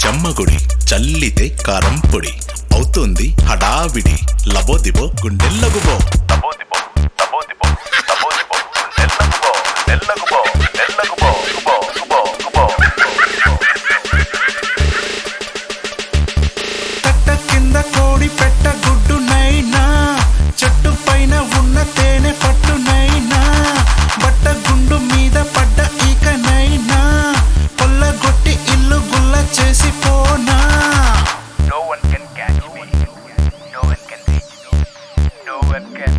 పోచమ్మగుడి చల్లితే కారం పొడి అవుతుంది హడావిడి లబోదిబో గుండెల్లగుబో లబోదిబో లబోదిబో లబోదిబో నెల్లకుబో నెల్లకుబో నెల్లకుబో కుబో కుబో కుబో కట్ట కింద కోడి పెట్ట గుడ్డు నైనా చెట్టు పైన ఉన్న తేనె పట్టు నైనా బట్ట గుండు మీద పడ్డ ఈక నైనా కొల్లగొట్టి ఇల్లు గుల్ల చేసి పోనా No one can catch me. No one can reach me. No one can.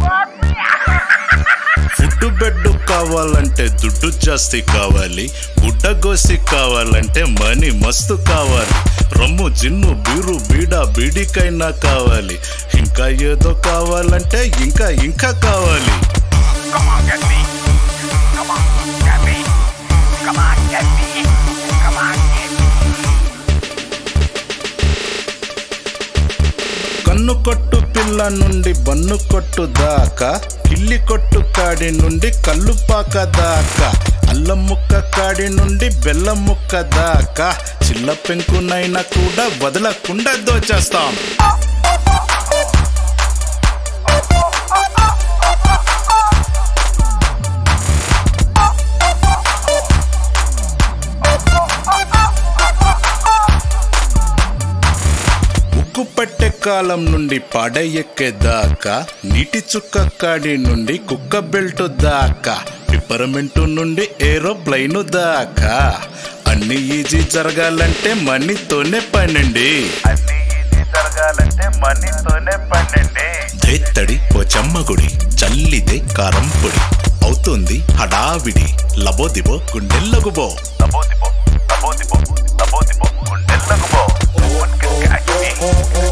Food bed కావాలంటే దుడ్డు జాస్తి కావాలి గుడ్డగోసి కావాలంటే మనీ మస్తు కావాలి రమ్ము జిన్ను బీరు బీడ బీడికైనా కావాలి ఇంకా ఏదో కావాలంటే ఇంకా ఇంకా కావాలి Come on, get me. Come on, get me. Come on, get me. Come on, get me. కన్ను కొట్టు పిల్ల నుండి బన్ను కొట్టు దాకా కిల్లి కొట్టు కాడి నుండి కళ్ళు పాక దాకా అల్లం ముక్క కాడి నుండి బెల్లం ముక్క దాకా చిల్ల పెంకునైనా కూడా వదలకుండా దోచేస్తాం ఉక్కు పట్టే కాలం నుండి పాడ ఎక్కేదాకా నీటి చుక్క కాడి నుండి కుక్క బెల్ట్ దాకా పిప్పరమెంటు నుండి ఏరోప్లైన్ దాకా అన్ని ఈజీ జరగాలంటే మనీతోనే పనండి అన్ని ఈజీ జరగాలంటే మనీతోనే పండండి ధేత్తడి ఓ చెమ్మగుడి చల్లితే కారం పొడి అవుతుంది హడావిడి లబోదిబో గుండెల్లగుబో లబోదిబో లబోదిబో లబోదిబో గుండెల్లకుబో No one can catch me.